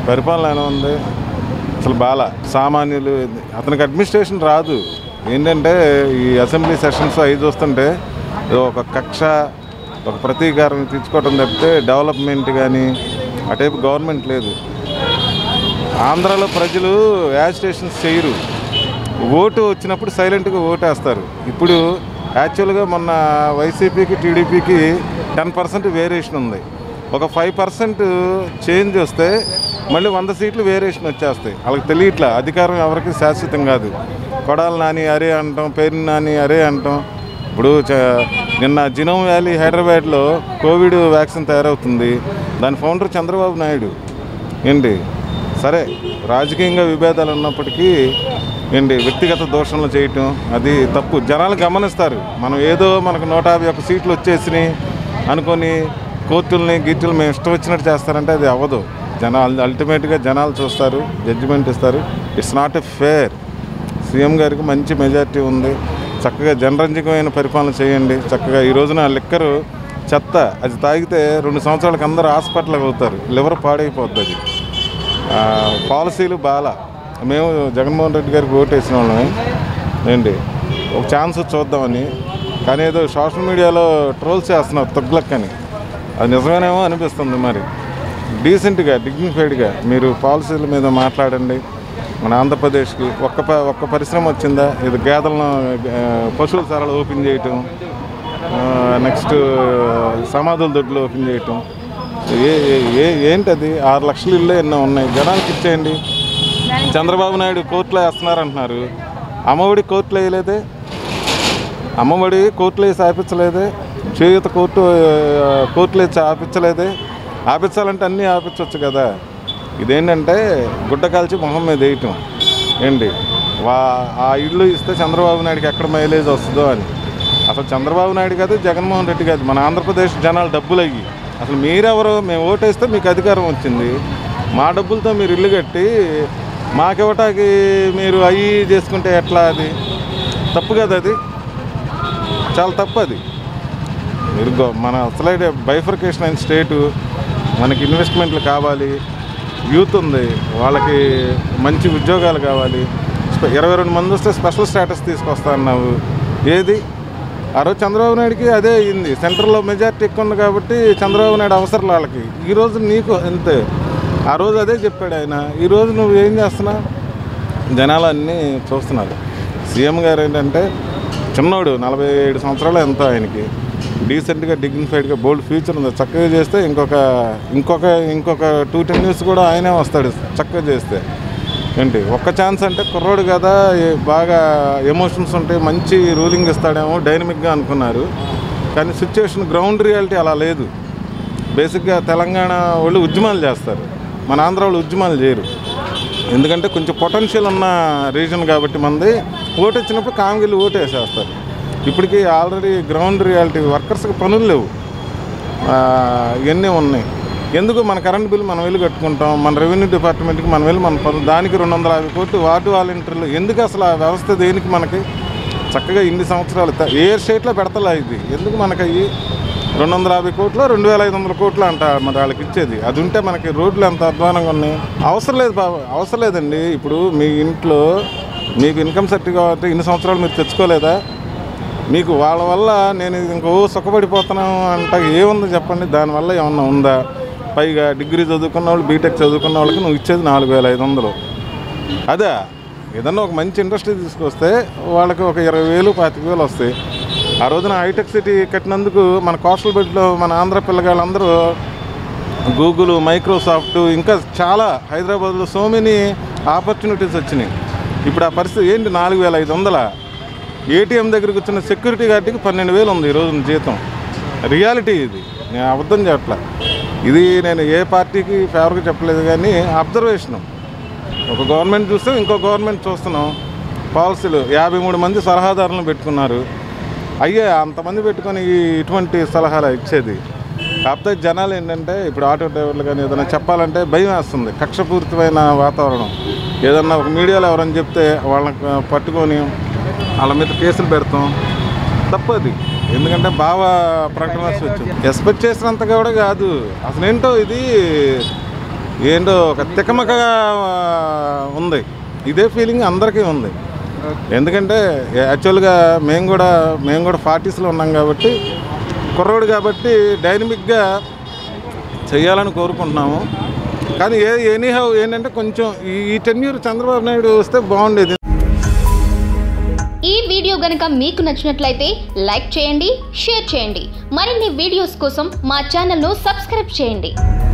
పరిపాలన ఎలా ఉంది అసలు బాల సామాన్యులు అతనికి అడ్మినిస్ట్రేషన్ రాదు ఏంటంటే ఈ అసెంబ్లీ సెషన్స్ అవి చూస్తుంటే ఏదో ఒక కక్ష ఒక ప్రతీకారం తెచ్చుకోవడం తప్పితే డెవలప్మెంట్ కానీ అటైపు గవర్నమెంట్ లేదు ఆంధ్రాలో ప్రజలు యాజిటేషన్స్ చేయరు ఓటు వచ్చినప్పుడు సైలెంట్గా ఓటు వేస్తారు ఇప్పుడు యాక్చువల్గా మొన్న వైసీపీకి టీడీపీకి టెన్ పర్సెంట్ వేరియేషన్ ఉంది ఒక ఫైవ్ పర్సెంట్ చేంజ్ వస్తే మళ్ళీ వంద సీట్లు వేరియేషన్ వచ్చేస్తాయి వాళ్ళకి తెలియట్లా అధికారం ఎవరికి శాశ్వతం కాదు కొడాలి నాని అరే అంటాం పేరు నాని అరే అంటాం ఇప్పుడు చ- నిన్న జినోమ్ వ్యాలీ హైదరాబాద్లో కోవిడ్ వ్యాక్సిన్ తయారవుతుంది దాని ఫౌండర్ చంద్రబాబు నాయుడు ఏంటి సరే రాజకీయంగా విభేదాలు ఉన్నప్పటికీ ఏంటి వ్యక్తిగత దోషణలు చేయటం అది తప్పు జనాలు గమనిస్తారు మనం ఏదో మనకు నూట యాభై ఒక్క సీట్లు వచ్చేసినాయి అనుకొని కోర్టుల్ని గీర్టులు మేము ఇష్టం వచ్చినట్టు చేస్తారంటే అది అవ్వదు జనాలు అల్టిమేట్గా జనాలు చూస్తారు జడ్జిమెంట్ ఇస్తారు it's not a fair CM గారికి మంచి మెజారిటీ ఉంది చక్కగా జనరంజకమైన పరిపాలన చేయండి చక్కగా ఈ రోజున లిక్కరు చెత్త అది తాగితే రెండు సంవత్సరాలకు అందరూ హాస్పిటల్కి అవుతారు లివర్ పాడైపోద్ది అది ఆ, పాలసీలు బాగా మేము జగన్మోహన్ రెడ్డి గారికి ఓటు వేసిన వాళ్ళమే ఏంటి ఒక ఛాన్స్ చూద్దామని కానీ ఏదో సోషల్ మీడియాలో ట్రోల్స్ చేస్తున్నారు తగ్గులక్ అని అది నిజమేనేమో అనిపిస్తుంది మరి డీసెంట్గా డిగ్నిఫైడ్గా మీరు పాలసీల మీద మాట్లాడండి మన ఆంధ్రప్రదేశ్కి ఒక్క ప- ఒక్క పరిశ్రమ వచ్చిందా ఇది గేదెలను ఆ, పశువుల సారాలు ఓపెన్ చేయటం నెక్స్ట్ సమాధుల దొడ్లు ఓపెన్ చేయటం ఏ ఏ- ఏ ఏంటది ఆరు లక్షలు ఇల్లు ఎన్నో ఉన్నాయి జనానికి ఇచ్చేయండి చంద్రబాబు నాయుడు కోర్టులో వేస్తున్నారంటున్నారు అమ్మఒడి కోర్టులో వేయలేదే అమ్మఒడి కోర్టులో వేసి ఆపించలేదే చేయూత కోర్టు ఆ, కోర్టులో వేసి ఆపించలేదే ఆపించాలంటే అన్నీ ఆపించవచ్చు కదా ఇదేంటంటే గుడ్డ కాల్చి మొహం మీద వేయటం ఏంటి వా ఆ ఇల్లు ఇస్తే చంద్రబాబు నాయుడుకి ఎక్కడ మైలేజ్ వస్తుందో అని అసలు చంద్రబాబు నాయుడు కాదు జగన్మోహన్ రెడ్డి కాదు మన ఆంధ్రప్రదేశ్ జనాలు డబ్బులు అయ్యి అసలు మీరెవరో మేము ఓటేస్తే మీకు అధికారం వచ్చింది మా డబ్బులతో మీరు ఇల్లు కట్టి మాకివ్వటానికి మీరు అయ్యి చేసుకుంటే ఎట్లా అది తప్పు కదా అది చాలా తప్పు అది మీరు గో- మన అసలే బైఫర్కేషన్ అయిన స్టేటు మనకి ఇన్వెస్ట్మెంట్లు కావాలి యూత్ ఉంది వాళ్ళకి మంచి ఉద్యోగాలు కావాలి స్పె- ఇరవై రెండు మంది వస్తే స్పెషల్ స్టేటస్ తీసుకొస్తా అన్నావు ఏది ఆ రోజు చంద్రబాబు నాయుడుకి అదే అయింది సెంటర్లో మెజార్టీ ఎక్కువ ఉంది కాబట్టి చంద్రబాబు నాయుడు అవసరం వాళ్ళకి ఈరోజు నీకు అంతే ఆ రోజు అదే చెప్పాడు ఆయన ఈరోజు నువ్వు ఏం చేస్తున్నావు జనాలు అన్నీ చూస్తున్నారు సీఎం గారు ఏంటంటే చిన్నోడు నలభై ఏడు సంవత్సరాలు ఎంతో ఆయనకి డీసెంట్గా డిగ్నిఫైడ్గా బోల్డ్ ఫ్యూచర్ ఉంది చక్కగా చేస్తే ఇంకొక ఇంకొక ఇంకొక టూ టెన్ ఇయర్స్ కూడా ఆయనే వస్తాడు చక్కగా చేస్తే ఏంటి ఒక్క ఛాన్స్ అంటే కుర్రోడు కదా ఏ- బాగా ఎమోషన్స్ ఉంటాయి మంచి రూలింగ్ ఇస్తాడేమో డైనమిక్గా అనుకున్నారు కానీ సిచ్యువేషన్ గ్రౌండ్ రియాలిటీ అలా లేదు బేసిక్గా తెలంగాణ వాళ్ళు ఉద్యమాలు చేస్తారు మన ఆంధ్ర వాళ్ళు ఉద్యమాలు చేయరు ఎందుకంటే కొంచెం పొటెన్షియల్ ఉన్న రీజన్ కాబట్టి మంది ఓటు వచ్చినప్పుడు కాంగిలు ఓటు వేసేస్తారు ఇప్పటికీ ఆల్రెడీ గ్రౌండ్ రియాలిటీ వర్కర్స్కి పనులు లేవు ఆ, ఇవన్నీ ఉన్నాయి ఎందుకు మన కరెంట్ బిల్ మనం వెళ్ళి కట్టుకుంటాం మన రెవెన్యూ డిపార్ట్మెంట్కి మనం వెళ్ళి మన పనులు దానికి రెండు వందల యాభై కోట్లు వార్డు వాలంటీర్లు ఎందుకు అసలు ఆ వ్యవస్థ దేనికి మనకి చక్కగా ఇన్ని సంవత్సరాలు త- ఏ స్టేట్లో పెడతలే ఇది ఎందుకు మనకి అయ్యి రెండు వందల యాభై కోట్లు రెండు వేల ఐదు వందల కోట్లు అంట మరి వాళ్ళకి ఇచ్చేది అది ఉంటే మనకి రోడ్లు ఎంత అధ్వానంగా ఉన్నాయి అవసరం లేదు బాబు అవసరం లేదండి ఇప్పుడు మీ ఇంట్లో మీకు ఇన్కమ్ సర్టిఫికేట్ ఇన్ని సంవత్సరాలు మీరు తెచ్చుకోలేదా మీకు వాళ్ళ వల్ల నేను ఇంకో సుఖపడిపోతున్నాను అంట ఏముంది చెప్పండి దానివల్ల ఏమన్నా ఉందా పైగా డిగ్రీ చదువుకున్న వాళ్ళు బీటెక్ చదువుకున్న వాళ్ళకి నువ్వు ఇచ్చేది నాలుగు వేల ఐదు వందలు అదే ఏదన్నా ఒక మంచి ఇండస్ట్రీ తీసుకొస్తే వాళ్ళకి ఒక ఇరవై వేలు పాతిక వేలు వస్తాయి ఆ రోజున హైటెక్ సిటీ కట్టినందుకు మన కోస్టల్ బెల్ట్లో మన ఆంధ్ర పిల్లగాళ్ళందరూ గూగుల్ మైక్రోసాఫ్ట్ ఇంకా చాలా హైదరాబాద్లో సో మెనీ ఆపర్చునిటీస్ వచ్చినాయి ఇప్పుడు ఆ పరిస్థితి ఏంటి నాలుగు వేల ఐదు వందల ఏటీఎం దగ్గరికి వచ్చిన సెక్యూరిటీ గార్డ్కి పన్నెండు వేలు ఉంది ఈ రోజున జీతం రియాలిటీ ఇది నేను అబద్ధం చెప్పట్లా ఇది నేను ఏ పార్టీకి ఫేవర్గా చెప్పలేదు కానీ అబ్జర్వేషను ఒక గవర్నమెంట్ చూస్తే ఇంకో గవర్నమెంట్ చూస్తున్నాం పాలసీలు యాభై మూడు మంది సలహాదారులను పెట్టుకున్నారు అయ్యే అంతమంది పెట్టుకొని ఈ- ఇటువంటి సలహాలు ఇచ్చేది కాకపోతే జనాలు ఏంటంటే ఇప్పుడు ఆటో డ్రైవర్లు కానీ ఏదైనా చెప్పాలంటే భయం వేస్తుంది కక్షపూరితమైన వాతావరణం ఏదన్నా ఒక మీడియాలో ఎవరైనా చెప్తే వాళ్ళని పట్టుకొని వాళ్ళ మీద కేసులు పెడతాం తప్పది ఎందుకంటే బాగా ప్రకటన వచ్చింది ఎక్స్పెక్ట్ చేసినంతగా కూడా కాదు అసలు ఏంటో ఇది ఏంటో ఒక తికమకగా ఆ, ఉంది ఇదే ఫీలింగ్ అందరికీ ఉంది ఎందుకంటే యాక్చువల్గా మేము కూడా మేము కూడా ఫార్టీస్లో ఉన్నాం కాబట్టి కుర్రోడు కాబట్టి డైనమిక్గా చేయాలని కోరుకుంటున్నాము కానీ ఏ ఎనీహౌ ఏంటంటే కొంచెం ఈ ఈ టెన్యూర్ చంద్రబాబు నాయుడు వస్తే బాగుండేది ఈ వీడియో గనక మీకు నచ్చినట్లయితే లైక్ చేయండి షేర్ చేయండి మరిన్ని వీడియోస్ కోసం మా ఛానల్ను సబ్స్క్రైబ్ చేయండి